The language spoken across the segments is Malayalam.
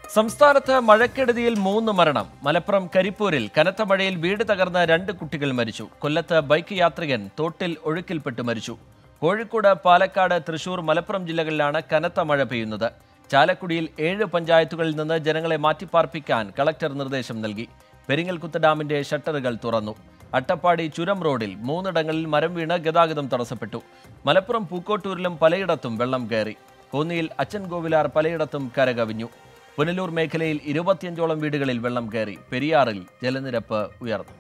സംസ്ഥാനത്ത് മഴക്കെടുതിയിൽ മൂന്ന് മരണം മലപ്പുറം കരിപ്പൂരിൽ കനത്ത മഴയിൽ വീട് തകർന്ന രണ്ട് കുട്ടികൾ മരിച്ചു കൊല്ലത്ത് ബൈക്ക് യാത്രികൻ തോട്ടിൽ ഒഴുക്കിൽപ്പെട്ട് മരിച്ചു കോഴിക്കോട് പാലക്കാട് തൃശൂർ മലപ്പുറം ജില്ലകളിലാണ് കനത്ത മഴ പെയ്യുന്നത് ചാലക്കുടിയിൽ ഏഴ് പഞ്ചായത്തുകളിൽ നിന്ന് ജനങ്ങളെ മാറ്റിപ്പാർപ്പിക്കാൻ കളക്ടർ നിർദ്ദേശം നൽകി പെരിങ്ങൽകുത്ത് ഡാമിന്റെ ഷട്ടറുകൾ തുറന്നു അട്ടപ്പാടി ചുരം റോഡിൽ മൂന്നിടങ്ങളിൽ മരം വീണ് ഗതാഗതം തടസ്സപ്പെട്ടു മലപ്പുറം പൂക്കോട്ടൂരിലും പലയിടത്തും വെള്ളം കയറി കോന്നിയിൽ അച്ചൻകോവിലാർ പലയിടത്തും കരകവിഞ്ഞു പുനലൂർ മേഖലയിൽ ഇരുപത്തിയഞ്ചോളം വീടുകളിൽ വെള്ളം കയറി പെരിയാറിൽ ജലനിരപ്പ് ഉയർന്നു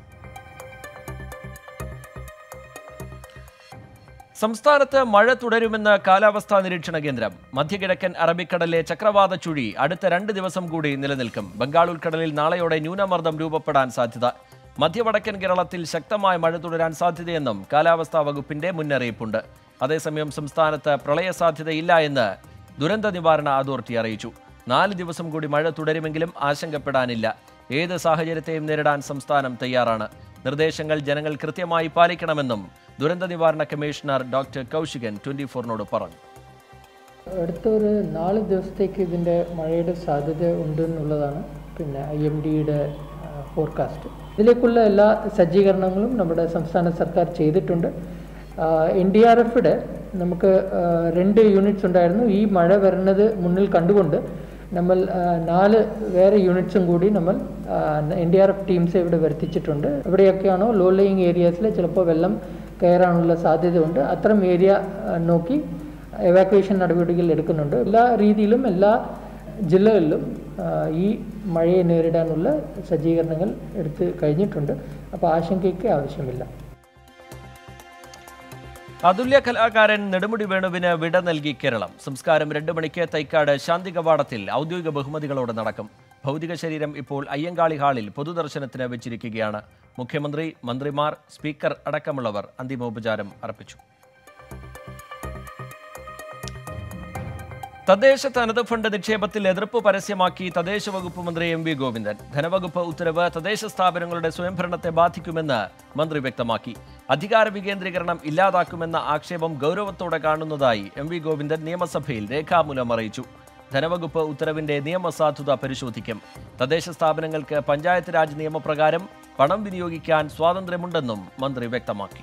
സംസ്ഥാനത്ത് മഴ തുടരുമെന്ന് കാലാവസ്ഥാ നിരീക്ഷണ കേന്ദ്രം മധ്യകിഴക്കൻ അറബിക്കടലിലെ ചക്രവാത ചുഴി അടുത്ത രണ്ട് ദിവസം കൂടി നിലനിൽക്കും ബംഗാൾ ഉൾക്കടലിൽ നാളെയോടെ ന്യൂനമർദ്ദം രൂപപ്പെടാൻ സാധ്യത മധ്യവടക്കൻ കേരളത്തിൽ ശക്തമായ മഴ തുടരാൻ സാധ്യതയെന്നും കാലാവസ്ഥാ വകുപ്പിന്റെ മുന്നറിയിപ്പുണ്ട് അതേസമയം സംസ്ഥാനത്ത് പ്രളയ സാധ്യതയില്ല എന്ന് ദുരന്ത നിവാരണ അതോറിറ്റി അറിയിച്ചു നാല് ദിവസം കൂടി മഴ തുടരുമെങ്കിലും ആശങ്കപ്പെടാനില്ല ഏത് സാഹചര്യത്തെയും നേരിടാൻ സംസ്ഥാനം തയ്യാറാണ് നിർദ്ദേശങ്ങൾ ജനങ്ങൾ കൃത്യമായി പാലിക്കണമെന്നും ദുരന്ത നിവാരണ കമ്മീഷണർ ഡോക്ടർ കൗശികൻ ട്വന്റി ഫോറിനോട് പറഞ്ഞു അടുത്ത ഒരു നാല് ദിവസത്തേക്ക് ഇതിൻ്റെ മഴയുടെ സാധ്യത ഉണ്ട് എന്നുള്ളതാണ് പിന്നെ ഐ എം ഡിയുടെ ഫോർകാസ്റ്റ് ഇതിലേക്കുള്ള എല്ലാ സജ്ജീകരണങ്ങളും നമ്മുടെ സംസ്ഥാന സർക്കാർ ചെയ്തിട്ടുണ്ട് എൻ ഡി ആർ എഫിടെ നമുക്ക് ആ, രണ്ട് യൂണിറ്റ്സ് ഉണ്ടായിരുന്നു ഈ മഴ വരുന്നത് മുന്നിൽ കണ്ടുകൊണ്ട് നമ്മൾ ആ, നാല് വേറെ യൂണിറ്റ്സും കൂടി നമ്മൾ N D R F teams ഇവിടെ വരുത്തിച്ചിട്ടുണ്ട് എവിടെയൊക്കെയാണോ ലോ ലേയിങ് ഏരിയാസിൽ ചിലപ്പോൾ വെള്ളം കയറാനുള്ള സാധ്യതയുണ്ട് അത്തരം ഏരിയ ആ, നോക്കി എവാക്വേഷൻ നടപടികൾ എടുക്കുന്നുണ്ട് എല്ലാ രീതിയിലും എല്ലാ ജില്ലകളിലും ആ, ഈ മഴയെ നേരിടാനുള്ള സജ്ജീകരണങ്ങൾ എടുത്ത് കഴിഞ്ഞിട്ടുണ്ട് അപ്പോൾ ആശങ്കയ്ക്ക് ആവശ്യമില്ല അതുല്യ കലാകാരൻ നെടുമുടി വേണുവിന് വിട നൽകി കേരളം സംസ്കാരം രണ്ടു മണിക്ക് തൈക്കാട് ശാന്തി കവാടത്തിൽ ഔദ്യോഗിക ബഹുമതികളോടെ നടക്കും ഭൗതിക ശരീരം ഇപ്പോൾ അയ്യങ്കാളി ഹാളിൽ പൊതുദർശനത്തിന് വെച്ചിരിക്കുകയാണ് മുഖ്യമന്ത്രി മന്ത്രിമാർ സ്പീക്കർ അടക്കമുള്ളവർ അന്തിമോപചാരം അർപ്പിച്ചു തദ്ദേശ തനത് ഫണ്ട് നിക്ഷേപത്തിൽ എതിർപ്പ് പരസ്യമാക്കി തദ്ദേശ വകുപ്പ് മന്ത്രി എം വി ഗോവിന്ദൻ ധനവകുപ്പ് ഉത്തരവ് തദ്ദേശ സ്ഥാപനങ്ങളുടെ സ്വയംഭരണത്തെ ബാധിക്കുമെന്ന് മന്ത്രി വ്യക്തമാക്കി അധികാര വികേന്ദ്രീകരണം ഇല്ലാതാക്കുമെന്ന ആക്ഷേപം ഗൗരവത്തോടെ കാണുന്നതായി എം വി ഗോവിന്ദൻ നിയമസഭയിൽ രേഖാമൂലം അറിയിച്ചു ധനവകുപ്പ് ഉത്തരവിന്റെ നിയമസാധുത പരിശോധിക്കും തദ്ദേശ സ്ഥാപനങ്ങൾക്ക് പഞ്ചായത്ത് രാജ് നിയമപ്രകാരം പണം വിനിയോഗിക്കാൻ സ്വാതന്ത്ര്യമുണ്ടെന്നും മന്ത്രി വ്യക്തമാക്കി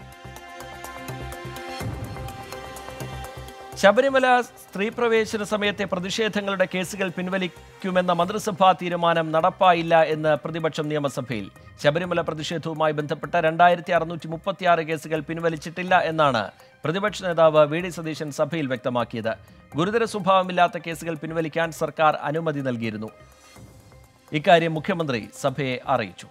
ശബരിമല സ്ത്രീ പ്രവേശന സമയത്തെ പ്രതിഷേധങ്ങളുടെ കേസുകൾ പിൻവലിക്കുമെന്ന മന്ത്രിസഭാ തീരുമാനം നടപ്പായില്ല എന്ന് പ്രതിപക്ഷം നിയമസഭയിൽ ശബരിമല പ്രതിഷേധവുമായി ബന്ധപ്പെട്ട രണ്ടായിരത്തി അറുന്നൂറ്റി മുപ്പത്തിയാറ് കേസുകൾ പിൻവലിച്ചിട്ടില്ല എന്നാണ് പ്രതിപക്ഷ നേതാവ് വി ഡി സതീശൻ സഭയിൽ വ്യക്തമാക്കിയത് ഗുരുതര സ്വഭാവമില്ലാത്ത കേസുകൾ പിൻവലിക്കാൻ സർക്കാർ അനുമതി നൽകിയിരുന്നു ഇക്കാര്യം മുഖ്യമന്ത്രി സഭയെ അറിയിച്ചു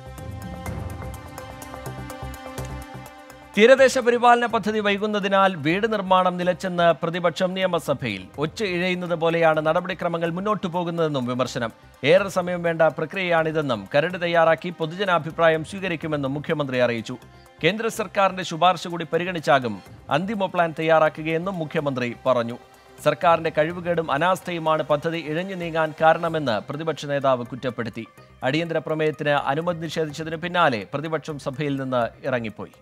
തീരദേശ പരിപാലന പദ്ധതി വൈകുന്നതിനാൽ വീട് നിർമ്മാണം നിലച്ചെന്ന് പ്രതിപക്ഷം നിയമസഭയിൽ ഒച്ച ഇഴയുന്നത് പോലെയാണ് നടപടിക്രമങ്ങൾ മുന്നോട്ടു പോകുന്നതെന്നും വിമർശനം ഏറെ സമയം വേണ്ട പ്രക്രിയയാണിതെന്നും കരട് തയ്യാറാക്കി പൊതുജനാഭിപ്രായം സ്വീകരിക്കുമെന്നും മുഖ്യമന്ത്രി അറിയിച്ചു കേന്ദ്ര സർക്കാരിന്റെ ശുപാർശ കൂടി പരിഗണിച്ചാകും അന്തിമ പ്ലാൻ തയ്യാറാക്കുകയെന്നും മുഖ്യമന്ത്രി പറഞ്ഞു സർക്കാരിന്റെ കഴിവുകേടും അനാസ്ഥയുമാണ് പദ്ധതി ഇഴഞ്ഞു നീങ്ങാൻ കാരണമെന്ന് പ്രതിപക്ഷ നേതാവ് കുറ്റപ്പെടുത്തി അടിയന്തര പ്രമേയത്തിന് അനുമതി നിഷേധിച്ചതിന് പിന്നാലെ പ്രതിപക്ഷം സഭയിൽ നിന്ന് ഇറങ്ങിപ്പോയി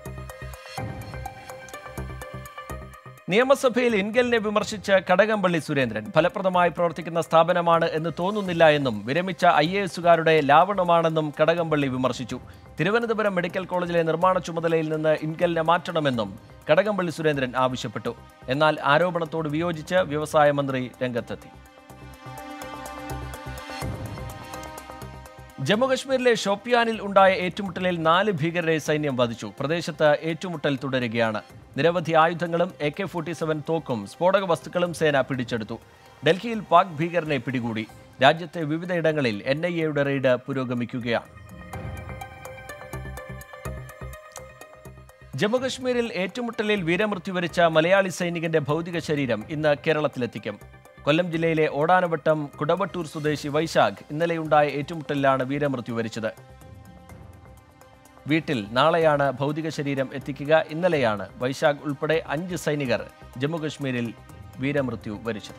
നിയമസഭയിൽ ഇൻഗലിനെ വിമർശിച്ച് കടകംപള്ളി സുരേന്ദ്രൻ ഫലപ്രദമായി പ്രവർത്തിക്കുന്ന സ്ഥാപനമാണ് എന്ന് തോന്നുന്നില്ല എന്നും വിരമിച്ച ഐ എ എസുകാരുടെ ലാവണമാണെന്നും കടകംപള്ളി വിമർശിച്ചു തിരുവനന്തപുരം മെഡിക്കൽ കോളേജിലെ നിർമ്മാണ ചുമതലയിൽ നിന്ന് ഇൻഗലിനെ മാറ്റണമെന്നും കടകംപള്ളി സുരേന്ദ്രൻ ആവശ്യപ്പെട്ടു എന്നാൽ ആരോപണത്തോട് വിയോജിച്ച് വ്യവസായ മന്ത്രി രംഗത്തെത്തി ജമ്മുകശ്മീരിലെ ഷോപ്പിയാനിൽ ഉണ്ടായ ഏറ്റുമുട്ടലിൽ നാല് ഭീകരരെ സൈന്യം വധിച്ചു പ്രദേശത്ത് ഏറ്റുമുട്ടൽ തുടരുകയാണ് നിരവധി ആയുധങ്ങളും എ കെ ഫോർട്ടി സെവൻ തോക്കും സ്ഫോടക വസ്തുക്കളും സേന പിടിച്ചെടുത്തു ഡൽഹിയിൽ പാക് ഭീകരനെ പിടികൂടി രാജ്യത്തെ വിവിധയിടങ്ങളിൽ എൻ ഐ എയുടെ റെയ്ഡ് പുരോഗമിക്കുകയാണ് ജമ്മുകശ്മീരിൽ ഏറ്റുമുട്ടലിൽ വീരമൃത്യു വരിച്ച മലയാളി സൈനികന്റെ ഭൗതിക ശരീരം ഇന്ന് കേരളത്തിലെത്തിക്കും കൊല്ലം ജില്ലയിലെ ഓടാനവട്ടം കുടവട്ടൂർ സ്വദേശി വൈശാഖ് ഇന്നലെയുണ്ടായ ഏറ്റുമുട്ടലിലാണ് വീരമൃത്യു വരിച്ചത് വീട്ടിൽ നാളെയാണ് ഭൗതിക ശരീരം എത്തിക്കുക ഇന്നലെയാണ് വൈശാഖ് ഉൾപ്പെടെ അഞ്ച് സൈനികർ ജമ്മുകശ്മീരിൽ വീരമൃത്യു വരിച്ചത്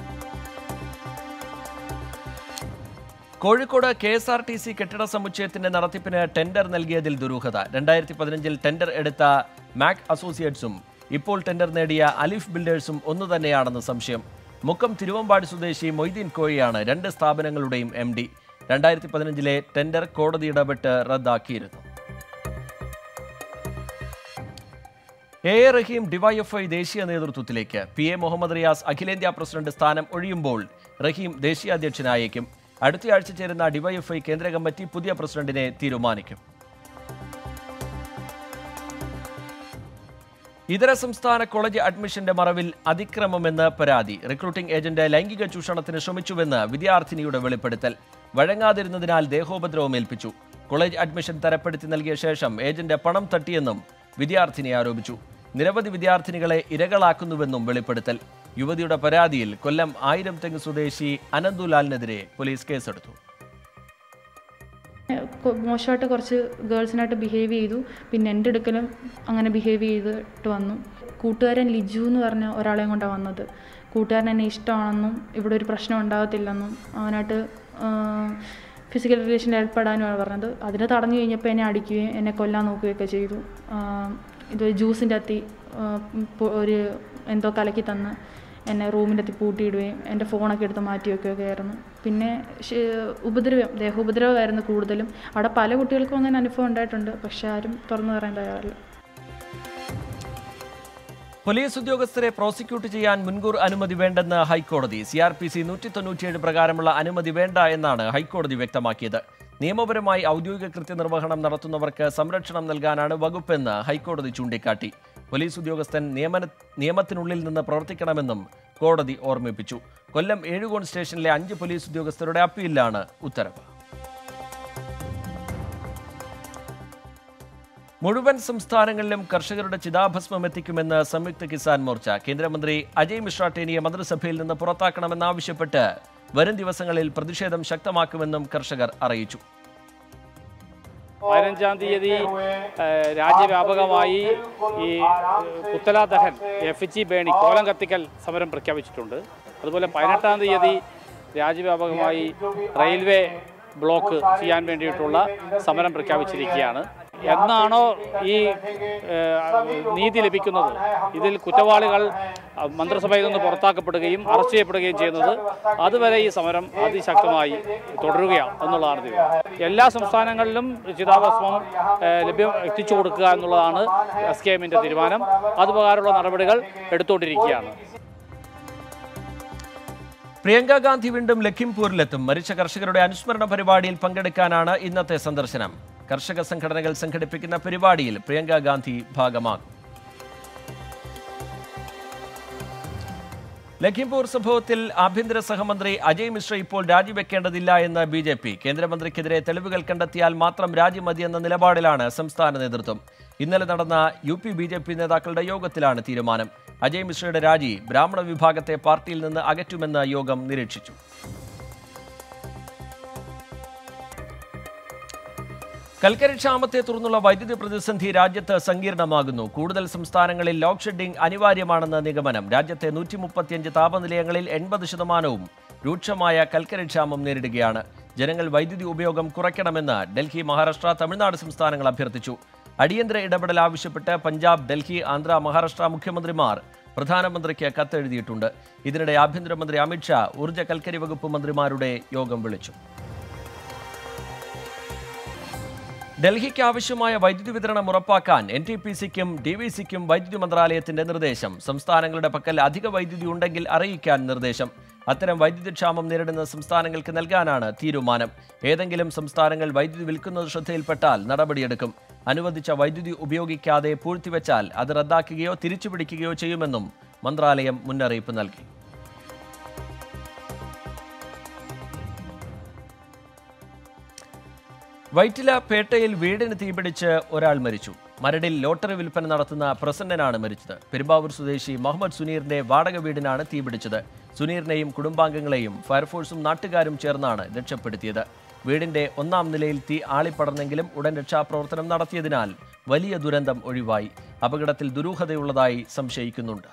Kozhikode K S R T C കെട്ടിട സമുച്ചയത്തിന്റെ നടത്തിപ്പിന് ടെൻഡർ നൽകിയതിൽ ദുരൂഹത രണ്ടായിരത്തി പതിനഞ്ചിൽ ടെൻഡർ എടുത്ത മാക് അസോസിയേറ്റ്സും ഇപ്പോൾ ടെൻഡർ നേടിയ അലിഫ് ബിൽഡേഴ്സും ഒന്നു തന്നെയാണെന്ന് സംശയം മുക്കം തിരുവമ്പാടി സ്വദേശി മൊയ്തീൻ കോയിയാണ് രണ്ട് സ്ഥാപനങ്ങളുടെയും എം ഡി രണ്ടായിരത്തി പതിനഞ്ചിലെ ടെൻഡർ കോടതി ഇടപെട്ട് റദ്ദാക്കിയിരുന്നു എ എ റഹീം ഡിവൈഎഫ്ഐ ദേശീയ നേതൃത്വത്തിലേക്ക് പി എ മുഹമ്മദ് റിയാസ് അഖിലേന്ത്യാ പ്രസിഡന്റ് സ്ഥാനം ഒഴിയുമ്പോൾ റഹീം ദേശീയ അധ്യക്ഷനായേക്കും അടുത്തയാഴ്ച ചേരുന്ന ഡിവൈഎഫ്ഐ കേന്ദ്ര കമ്മിറ്റി പുതിയ പ്രസിഡന്റിനെ തീരുമാനിക്കും ഇതര സംസ്ഥാന കോളേജ് അഡ്മിഷന്റെ മറവിൽ അതിക്രമമെന്ന് പരാതി റിക്രൂട്ടിംഗ് ഏജന്റ് ലൈംഗിക ചൂഷണത്തിന് ശ്രമിച്ചുവെന്ന് വിദ്യാർത്ഥിനിയുടെ വെളിപ്പെടുത്തൽ വഴങ്ങാതിരുന്നതിനാൽ ദേഹോപദ്രവം ഏൽപ്പിച്ചു കോളേജ് അഡ്മിഷൻ തരപ്പെടുത്തി നൽകിയ ശേഷം ഏജന്റ് പണം തട്ടിയെന്നും വിദ്യാർത്ഥിനി ആരോപിച്ചു നിരവധി വിദ്യാർത്ഥിനികളെ ഇരകളാക്കുന്നുവെന്നും വെളിപ്പെടുത്തൽ യുവതിയുടെ പരാതിയിൽ കൊല്ലം ആയിരം തെങ്ങ് സ്വദേശി അനന്തുലാലിനെതിരെ പോലീസ് കേസെടുത്തു കൊ- മോശമായിട്ട് കുറച്ച് ഗേൾസിനായിട്ട് ബിഹേവ് ചെയ്തു പിന്നെ എൻ്റെ അടുക്കലും അങ്ങനെ ബിഹേവ് ചെയ്തിട്ട് വന്നു കൂട്ടുകാരൻ ലിജു എന്ന് പറഞ്ഞ ഒരാളെയും കൊണ്ടാണ് വന്നത് കൂട്ടുകാരൻ എന്നെ ഇഷ്ടമാണെന്നും ഇവിടെ ഒരു പ്രശ്നം ഉണ്ടാകത്തില്ലെന്നും അവനായിട്ട് ഫിസിക്കൽ റിലേഷനിൽ ഏർപ്പെടാനുമാണ് പറഞ്ഞത് അതിന് തടഞ്ഞു കഴിഞ്ഞപ്പോൾ എന്നെ അടിക്കുകയും എന്നെ കൊല്ലാൻ നോക്കുകയൊക്കെ ചെയ്തു ആ, ഇത് ജ്യൂസിൻ്റെ അത്തി ആ, പൊ- ഒരു എന്തോ കലക്കി തന്ന് എന്നെ റൂമിൻ്റെ അകത്ത് പൂട്ടിയിടുകയും എൻ്റെ ഫോണൊക്കെ എടുത്ത് മാറ്റി വെക്കുകയൊക്കെ ആയിരുന്നു പിന്നെ ശ- ഉപദ്രവം ദേഹോപദ്രവമായിരുന്നു കൂടുതലും അവിടെ പല കുട്ടികൾക്കും അങ്ങനെ അനുഭവം ഉണ്ടായിട്ടുണ്ട് പക്ഷെ ആരും തുറന്നു പറയാൻ തയ്യാറില്ല പോലീസ് ഉദ്യോഗസ്ഥരെ പ്രോസിക്യൂട്ട് ചെയ്യാൻ മുൻകൂർ അനുമതി വേണ്ടെന്ന് ഹൈക്കോടതി സി ആർ പി സി നൂറ്റി തൊണ്ണൂറ്റിയേഴ് പ്രകാരമുള്ള അനുമതി വേണ്ട എന്നാണ് ഹൈക്കോടതി വ്യക്തമാക്കിയത് നിയമപരമായി ഔദ്യോഗിക കൃത്യനിർവഹണം നടത്തുന്നവർക്ക് സംരക്ഷണം നൽകാനാണ് വകുപ്പെന്ന് ഹൈക്കോടതി ചൂണ്ടിക്കാട്ടി പോലീസ് ഉദ്യോഗസ്ഥൻ നിയമന നിയമത്തിനുള്ളിൽ നിന്ന് പ്രവർത്തിക്കണമെന്നും കോടതി ഓർമ്മിപ്പിച്ചു കൊല്ലം ഏഴുകോൺ സ്റ്റേഷനിലെ അഞ്ച് പോലീസ് ഉദ്യോഗസ്ഥരുടെ അപ്പീലിലാണ് ഉത്തരവ് മുഴുവൻ സംസ്ഥാനങ്ങളിലും കർഷകരുടെ ചിതാഭസ്മം എത്തിക്കുമെന്ന് സംയുക്ത കിസാൻ മോർച്ച കേന്ദ്രമന്ത്രി അജയ് മിശ്ര ടേനിയെ മന്ത്രിസഭയിൽ നിന്ന് പുറത്താക്കണമെന്നാവശ്യപ്പെട്ട് വരും ദിവസങ്ങളിൽ പ്രതിഷേധം ശക്തമാക്കുമെന്നും കർഷകർ അറിയിച്ചു പതിനഞ്ചാം തീയതി ഏഹ്, രാജ്യവ്യാപകമായി ഈ ഏഹ്, പുത്തല ദഹൻ എഫ് ജി ബേണി കോലം കത്തിക്കൽ സമരം പ്രഖ്യാപിച്ചിട്ടുണ്ട് അതുപോലെ പതിനെട്ടാം തീയതി രാജ്യവ്യാപകമായി റെയിൽവേ ബ്ലോക്ക് ചെയ്യാൻ വേണ്ടിയിട്ടുള്ള സമരം പ്രഖ്യാപിച്ചിരിക്കുകയാണ് എന്നാണോ ഈ ഏഹ്, നീതി ലഭിക്കുന്നത് ഇതിൽ കുറ്റവാളികൾ അഹ്, മന്ത്രിസഭയിൽ നിന്ന് പുറത്താക്കപ്പെടുകയും അറസ്റ്റ് ചെയ്യപ്പെടുകയും ചെയ്യുന്നത് അതുവരെ ഈ സമരം അതിശക്തമായി തുടരുകയാണ് എന്നുള്ളതാണ് തീരുമാനം എല്ലാ സംസ്ഥാനങ്ങളിലും ചിതാഭസ്മം ഏഹ്, ലഭ്യം എത്തിച്ചു കൊടുക്കുക എന്നുള്ളതാണ് എസ് കെ എമ്മിൻ്റെ തീരുമാനം അതുപ്രകാരമുള്ള നടപടികൾ എടുത്തുകൊണ്ടിരിക്കുകയാണ് പ്രിയങ്ക ഗാന്ധി വീണ്ടും ലഖിംപൂരിലെത്തും മരിച്ച കർഷകരുടെ അനുസ്മരണ പരിപാടിയിൽ പങ്കെടുക്കാനാണ് ഇന്നത്തെ സന്ദർശനം കർഷക സംഘടനകൾ സംഘടിപ്പിക്കുന്ന പരിപാടിയിൽ പ്രിയങ്ക ഗാന്ധി ഭാഗമാകും ലഖിംപൂർ സംഭവത്തിൽ ആഭ്യന്തര സഹമന്ത്രി അജയ് മിശ്ര ഇപ്പോൾ രാജിവെക്കേണ്ടതില്ല എന്ന് ബി ജെ പി കേന്ദ്രമന്ത്രിക്കെതിരെ തെളിവുകൾ കണ്ടെത്തിയാൽ മാത്രം രാജി മതിയെന്ന നിലപാടിലാണ് സംസ്ഥാന നേതൃത്വം ഇന്നലെ നടന്ന U P B J P നേതാക്കളുടെ യോഗത്തിലാണ് തീരുമാനം അജയ് മിശ്രയുടെ രാജി ബ്രാഹ്മണ വിഭാഗത്തെ പാർട്ടിയിൽ നിന്ന് അകറ്റുമെന്ന് യോഗം നിരീക്ഷിച്ചു കൽക്കരി ക്ഷാമത്തെ തുടർന്നുള്ള വൈദ്യുതി പ്രതിസന്ധി രാജ്യത്ത് സങ്കീർണമാകുന്നു കൂടുതൽ സംസ്ഥാനങ്ങളിൽ ലോഡ് ഷെഡിംഗ് അനിവാര്യമാണെന്ന നിഗമനം രാജ്യത്തെ നൂറ്റി മുപ്പത്തിയഞ്ച് താപനിലയങ്ങളിൽ എൺപത് ശതമാനവും രൂക്ഷമായ കൽക്കരി ക്ഷാമം നേരിടുകയാണ് ജനങ്ങൾ വൈദ്യുതി ഉപയോഗം കുറയ്ക്കണമെന്ന് ഡൽഹി മഹാരാഷ്ട്ര തമിഴ്നാട് സംസ്ഥാനങ്ങൾ അഭ്യർത്ഥിച്ചു അടിയന്തര ഇടപെടൽ ആവശ്യപ്പെട്ട് പഞ്ചാബ് ഡൽഹി ആന്ധ്ര മഹാരാഷ്ട്ര മുഖ്യമന്ത്രിമാർ പ്രധാനമന്ത്രിക്ക് കത്തെഴുതിയിട്ടുണ്ട് ഇതിനിടെ ആഭ്യന്തരമന്ത്രി അമിത്ഷാ ഊർജ്ജ കൽക്കരി വകുപ്പ് മന്ത്രിമാരുടെ യോഗം വിളിച്ചു ഡൽഹിക്ക് ആവശ്യമായ വൈദ്യുതി വിതരണം ഉറപ്പാക്കാൻ എൻ ടി പി സിക്കും ഡി വി സിക്കും വൈദ്യുതി മന്ത്രാലയത്തിന്റെ നിർദ്ദേശം സംസ്ഥാനങ്ങളുടെ പക്കൽ അധിക വൈദ്യുതി ഉണ്ടെങ്കിൽ അറിയിക്കാൻ നിർദ്ദേശം അത്തരം വൈദ്യുതി ക്ഷാമം നേരിടുന്ന സംസ്ഥാനങ്ങൾക്ക് നൽകാനാണ് തീരുമാനം ഏതെങ്കിലും സംസ്ഥാനങ്ങൾ വൈദ്യുതി വിൽക്കുന്നത് ശ്രദ്ധയിൽപ്പെട്ടാൽ നടപടിയെടുക്കും അനുവദിച്ച വൈദ്യുതി ഉപയോഗിക്കാതെ പൂഴ്ത്തിവെച്ചാൽ അത് റദ്ദാക്കുകയോ തിരിച്ചുപിടിക്കുകയോ ചെയ്യുമെന്നും മന്ത്രാലയം മുന്നറിയിപ്പ് നൽകി വൈറ്റില പേട്ടയിൽ വീടിന് തീപിടിച്ച് ഒരാൾ മരിച്ചു മരടിൽ ലോട്ടറി വിൽപ്പന നടത്തുന്ന പ്രസന്നനാണ് മരിച്ചത് പെരുമ്പാവൂർ സ്വദേശി മുഹമ്മദ് സുനീറിന്റെ വാടക വീടിനാണ് തീപിടിച്ചത് സുനീറിനെയും കുടുംബാംഗങ്ങളെയും ഫയർഫോഴ്സും നാട്ടുകാരും ചേർന്നാണ് രക്ഷപ്പെടുത്തിയത് വീടിന്റെ ഒന്നാം നിലയിൽ തീ ആളിപ്പടർന്നെങ്കിലും ഉടൻ രക്ഷാപ്രവർത്തനം നടത്തിയതിനാൽ വലിയ ദുരന്തം ഒഴിവായി അപകടത്തിൽ ദുരൂഹതയുള്ളതായി സംശയിക്കുന്നുണ്ട്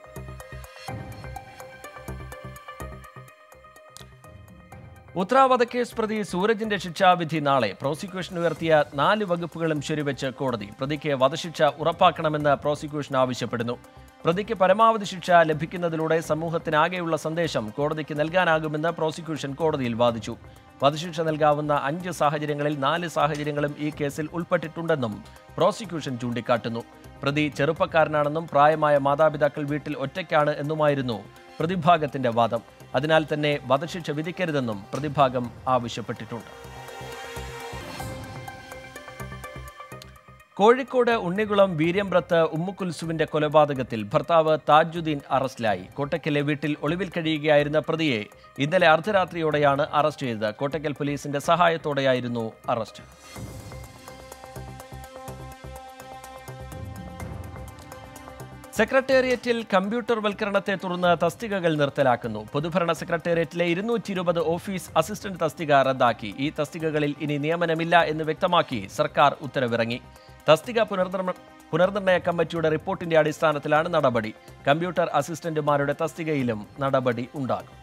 ഉത്ര വധക്കേസ് പ്രതി സൂരജിന്റെ ശിക്ഷാവിധി നാളെ പ്രോസിക്യൂഷൻ ഉയർത്തിയ നാല് വകുപ്പുകളും ശരിവെച്ച് കോടതി പ്രതിക്ക് വധശിക്ഷ ഉറപ്പാക്കണമെന്ന് പ്രോസിക്യൂഷൻ ആവശ്യപ്പെടുന്നു പ്രതിക്ക് പരമാവധി ശിക്ഷ ലഭിക്കുന്നതിലൂടെ സമൂഹത്തിനാകെയുള്ള സന്ദേശം കോടതിക്ക് നൽകാനാകുമെന്ന് പ്രോസിക്യൂഷൻ കോടതിയിൽ വാദിച്ചു വധശിക്ഷ നൽകാവുന്ന അഞ്ച് സാഹചര്യങ്ങളിൽ നാല് സാഹചര്യങ്ങളും ഈ കേസിൽ ഉൾപ്പെട്ടിട്ടുണ്ടെന്നും പ്രോസിക്യൂഷൻ ചൂണ്ടിക്കാട്ടുന്നു പ്രതി ചെറുപ്പക്കാരനാണെന്നും പ്രായമായ മാതാപിതാക്കൾ വീട്ടിൽ ഒറ്റയ്ക്കാണ് എന്നുമായിരുന്നു പ്രതിഭാഗത്തിന്റെ വാദം അതിനാൽ തന്നെ വധശിക്ഷ വിധിക്കരുതെന്നും പ്രതിഭാഗം ആവശ്യപ്പെട്ടിട്ടുണ്ട് കോഴിക്കോട് ഉണ്ണികുളം വീര്യമ്പ്രത്ത് ഉമ്മുക്കുൽസുവിന്റെ കൊലപാതകത്തിൽ ഭർത്താവ് താജുദ്ദീൻ അറസ്റ്റിലായി കോട്ടക്കലെ വീട്ടിൽ ഒളിവിൽ കഴിയുകയായിരുന്ന പ്രതിയെ ഇന്നലെ അർദ്ധരാത്രിയോടെയാണ് അറസ്റ്റ് ചെയ്തത് കോട്ടക്കൽ പോലീസിന്റെ സഹായത്തോടെയായിരുന്നു അറസ്റ്റ് സെക്രട്ടേറിയറ്റിൽ കമ്പ്യൂട്ടർ വൽക്കരണത്തെ തുടർന്ന് തസ്തികകൾ നിർത്തലാക്കുന്നു പൊതുഭരണ സെക്രട്ടേറിയറ്റിലെ ഇരുന്നൂറ്റി ഇരുപത് ഓഫീസ് അസിസ്റ്റന്റ് തസ്തിക റദ്ദാക്കി ഈ തസ്തികകളിൽ ഇനി നിയമനമില്ല എന്ന് വ്യക്തമാക്കി സർക്കാർ ഉത്തരവിറങ്ങി തസ്തിക പുനർനിർമ്മ പുനർനിർണയ കമ്മിറ്റിയുടെ റിപ്പോർട്ടിന്റെ അടിസ്ഥാനത്തിലാണ് നടപടി കമ്പ്യൂട്ടർ അസിസ്റ്റന്റുമാരുടെ തസ്തികയിലും നടപടി ഉണ്ടാകും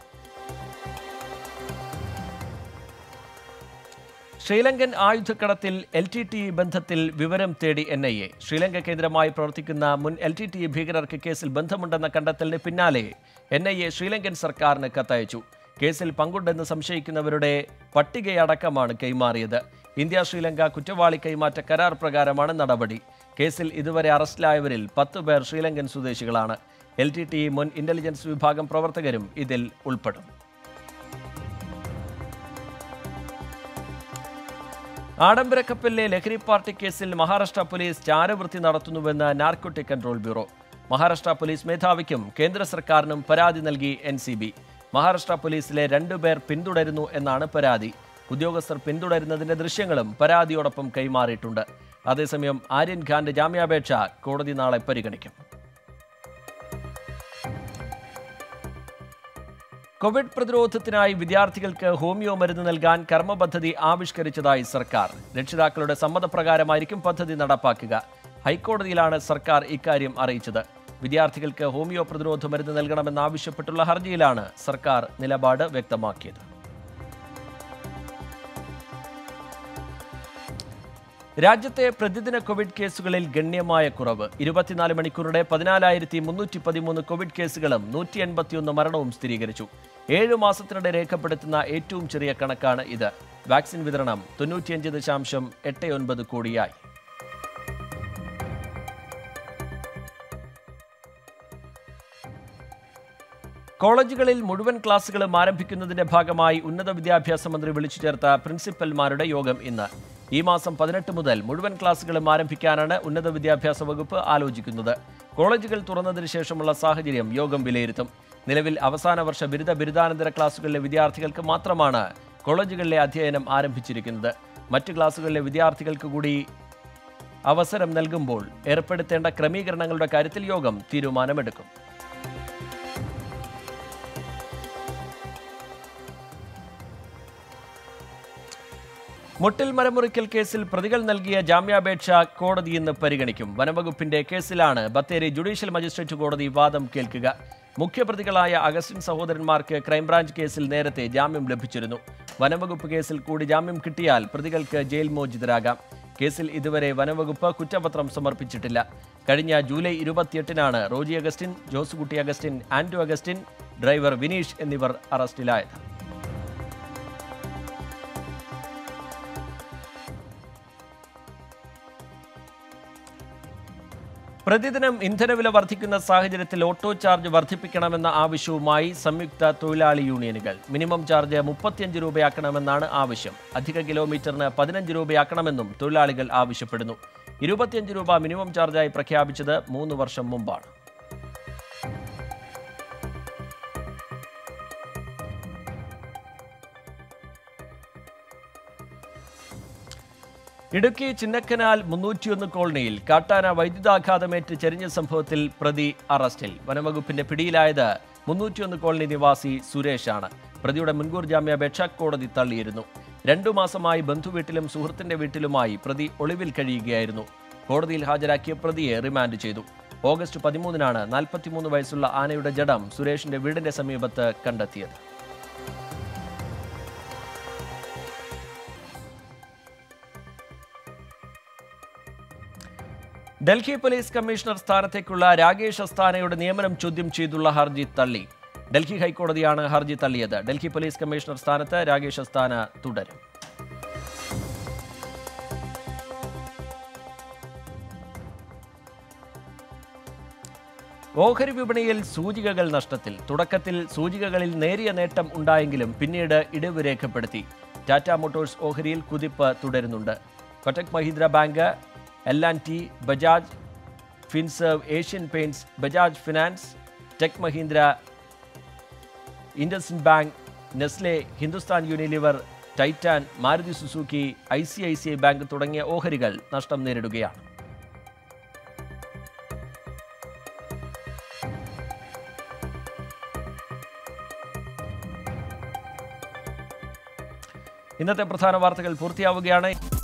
ശ്രീലങ്കൻ ആയുധക്കടത്തിൽ എൽ ടി ടി ബന്ധത്തിൽ വിവരം തേടി എൻ ഐ എ ശ്രീലങ്ക കേന്ദ്രമായി പ്രവർത്തിക്കുന്ന മുൻ എൽ ടി ടി ഭീകരർക്ക് കേസിൽ ബന്ധമുണ്ടെന്ന കണ്ടെത്തലിന് പിന്നാലെ എൻ ഐ എ ശ്രീലങ്കൻ സർക്കാരിന് കത്തയച്ചു കേസിൽ പങ്കുണ്ടെന്ന് സംശയിക്കുന്നവരുടെ പട്ടികയടക്കമാണ് കൈമാറിയത് ഇന്ത്യ ശ്രീലങ്ക കുറ്റവാളി കൈമാറ്റ കരാർ പ്രകാരമാണ് നടപടി കേസിൽ ഇതുവരെ അറസ്റ്റിലായവരിൽ പത്ത് പേർ ശ്രീലങ്കൻ സ്വദേശികളാണ് എൽ ടി ടി മുൻ ഇന്റലിജൻസ് വിഭാഗം പ്രവർത്തകരും ഇതിൽ ഉൾപ്പെടും ആഡംബര കപ്പലിലെ ലഹരി പാർട്ടി കേസിൽ മഹാരാഷ്ട്ര പോലീസ് ചാരവൃത്തി നടത്തുന്നുവെന്ന് narcotic control bureau Maharashtra police മേധാവിക്കും കേന്ദ്ര സർക്കാരിനും പരാതി നൽകി എൻ സി ബി മഹാരാഷ്ട്ര പോലീസിലെ രണ്ടുപേർ പിന്തുടരുന്നു എന്നാണ് പരാതി ഉദ്യോഗസ്ഥർ പിന്തുടരുന്നതിന്റെ ദൃശ്യങ്ങളും പരാതിയോടൊപ്പം കൈമാറിയിട്ടുണ്ട് അതേസമയം ആര്യൻ ഖാന്റെ ജാമ്യാപേക്ഷ കോടതി നാളെ പരിഗണിക്കും കോവിഡ് പ്രതിരോധത്തിനായി വിദ്യാർത്ഥികൾക്ക് ഹോമിയോ മരുന്ന് നൽകാൻ കർമ്മ പദ്ധതി ആവിഷ്കരിച്ചതായി സർക്കാർ രക്ഷിതാക്കളുടെ സമ്മതപ്രകാരമായിരിക്കും പദ്ധതി നടപ്പാക്കുക ഹൈക്കോടതിയിലാണ് സർക്കാർ ഇക്കാര്യം അറിയിച്ചത് വിദ്യാർത്ഥികൾക്ക് ഹോമിയോ പ്രതിരോധ മരുന്ന് നൽകണമെന്നാവശ്യപ്പെട്ടുള്ള ഹർജിയിലാണ് സർക്കാർ നിലപാട് വ്യക്തമാക്കിയത് രാജ്യത്തെ പ്രതിദിന കോവിഡ് കേസുകളിൽ ഗണ്യമായ കുറവ് ഇരുപത്തിനാല് മണിക്കൂറിടെ പതിനാലായിരത്തി മുന്നൂറ്റി പതിമൂന്ന് കോവിഡ് കേസുകളും നൂറ്റി എൺപത്തിയൊന്ന് മരണവും സ്ഥിരീകരിച്ചു ഏഴു മാസത്തിനിടെ രേഖപ്പെടുത്തുന്ന ഏറ്റവും ചെറിയ കണക്കാണ് ഇത് വാക്സിൻ വിതരണം തൊണ്ണൂറ്റിയഞ്ച് ദശാംശം എട്ട് ഒൻപത് കോടിയായി കോളേജുകളിൽ മുഴുവൻ ക്ലാസുകളും ആരംഭിക്കുന്നതിന്റെ ഭാഗമായി ഉന്നത വിദ്യാഭ്യാസ മന്ത്രി വിളിച്ചു ചേർത്ത പ്രിൻസിപ്പൽമാരുടെ യോഗം ഇന്ന് ഈ മാസം പതിനെട്ട് മുതൽ മുഴുവൻ ക്ലാസുകളും ആരംഭിക്കാനാണ് ഉന്നത വിദ്യാഭ്യാസ വകുപ്പ് ആലോചിക്കുന്നത് കോളേജുകൾ തുറന്നതിന് ശേഷമുള്ള സാഹചര്യം യോഗം വിലയിരുത്തും നിലവിൽ അവസാന വർഷ ബിരുദ ബിരുദാനന്തര ക്ലാസുകളിലെ വിദ്യാർത്ഥികൾക്ക് മാത്രമാണ് കോളേജുകളിലെ അധ്യയനം ആരംഭിച്ചിരിക്കുന്നത് മറ്റ് ക്ലാസുകളിലെ വിദ്യാർത്ഥികൾക്ക് കൂടി അവസരം നൽകുമ്പോൾ ഏർപ്പെടുത്തേണ്ട ക്രമീകരണങ്ങളുടെ കാര്യത്തിൽ യോഗം തീരുമാനമെടുക്കും മുട്ടിൽ മരമുറിക്കൽ കേസിൽ പ്രതികൾ നൽകിയ ജാമ്യാപേക്ഷ കോടതി ഇന്ന് പരിഗണിക്കും വനംവകുപ്പിന്റെ കേസിലാണ് ബത്തേരി ജുഡീഷ്യൽ മജിസ്ട്രേറ്റ് കോടതി വാദം കേൾക്കുക മുഖ്യപ്രതികളായ അഗസ്റ്റിൻ സഹോദരന്മാർക്ക് ക്രൈംബ്രാഞ്ച് കേസിൽ നേരത്തെ ജാമ്യം ലഭിച്ചിരുന്നു വനംവകുപ്പ് കേസിൽ കൂടി ജാമ്യം കിട്ടിയാൽ പ്രതികൾക്ക് ജയിൽ മോചിതരാകാം കേസിൽ ഇതുവരെ വനംവകുപ്പ് കുറ്റപത്രം സമർപ്പിച്ചിട്ടില്ല കഴിഞ്ഞ ജൂലൈ ഇരുപത്തിയെട്ടിനാണ് റോജി അഗസ്റ്റിൻ ജോസുകുട്ടി അഗസ്റ്റിൻ ആൻഡോ അഗസ്റ്റിൻ ഡ്രൈവർ വിനീഷ് എന്നിവർ അറസ്റ്റിലായത് പ്രതിദിനം ഇന്ധനവില വർദ്ധിക്കുന്ന സാഹചര്യത്തിൽ ഓട്ടോ ചാർജ് വർദ്ധിപ്പിക്കണമെന്ന ആവശ്യവുമായി സംയുക്ത തൊഴിലാളി യൂണിയനുകൾ മിനിമം ചാർജ് മുപ്പത്തിയഞ്ച് രൂപയാക്കണമെന്നാണ് ആവശ്യം അധിക കിലോമീറ്ററിന് പതിനഞ്ച് രൂപയാക്കണമെന്നും തൊഴിലാളികൾ ആവശ്യപ്പെടുന്നു ഇരുപത്തിയഞ്ച് രൂപ മിനിമം ചാർജായി പ്രഖ്യാപിച്ചത് മൂന്ന് വർഷം മുമ്പാണ് ഇടുക്കി ചിന്നക്കനാൽ മുന്നൂറ്റിയൊന്ന് കോളനിയിൽ കാട്ടാന വൈദ്യുതാഘാതമേറ്റ് ചെരിഞ്ഞ സംഭവത്തിൽ പ്രതി അറസ്റ്റിൽ വനംവകുപ്പിന്റെ പിടിയിലായത് മുന്നൂറ്റിയൊന്ന് കോളനി നിവാസി സുരേഷാണ് പ്രതിയുടെ മുൻകൂർ ജാമ്യാപേക്ഷ കോടതി തള്ളിയിരുന്നു രണ്ടു മാസമായി ബന്ധുവീട്ടിലും സുഹൃത്തിന്റെ വീട്ടിലുമായി പ്രതി ഒളിവിൽ കഴിയുകയായിരുന്നു കോടതിയിൽ ഹാജരാക്കിയ പ്രതിയെ റിമാൻഡ് ചെയ്തു ഓഗസ്റ്റ് പതിമൂന്നിനാണ് നാൽപ്പത്തിമൂന്ന് വയസ്സുള്ള ആനയുടെ ജഡം സുരേഷിന്റെ വീടിന്റെ സമീപത്ത് കണ്ടെത്തിയത് ഡൽഹി പോലീസ് കമ്മീഷണർ സ്ഥാനത്തേക്കുള്ള രാകേഷ് അസ്താനയുടെ നിയമനം ചോദ്യം ചെയ്തുള്ള ഹർജി തള്ളി ഡൽഹി ഹൈക്കോടതിയാണ് ഹർജി തള്ളിയത് ഡൽഹി പോലീസ് കമ്മീഷണർ സ്ഥാനത്ത് രാകേഷ് അസ്താന തുടരും ഓഹരി വിപണിയിൽ സൂചികകൾ നഷ്ടത്തിൽ തുടക്കത്തിൽ സൂചികകളിൽ നേരിയ നേട്ടം ഉണ്ടായെങ്കിലും പിന്നീട് ഇടിവ് രേഖപ്പെടുത്തി ടാറ്റ മോട്ടോഴ്സ് ഓഹരിയിൽ കുതിപ്പ് തുടരുന്നുണ്ട് Kotak Mahindra bank L and T Bajaj Finserv Asian Paints Bajaj finance Tech Mahindra IndusInd bank Nestle Hindustan Unilever Titan Maruti Suzuki I C I C I bank തുടങ്ങിയ ഓഹരികൾ നഷ്ടം നേരിടുകയാണ് ഇന്നത്തെ പ്രധാന വാർത്തകൾ പൂർത്തിയാവുകയാണ്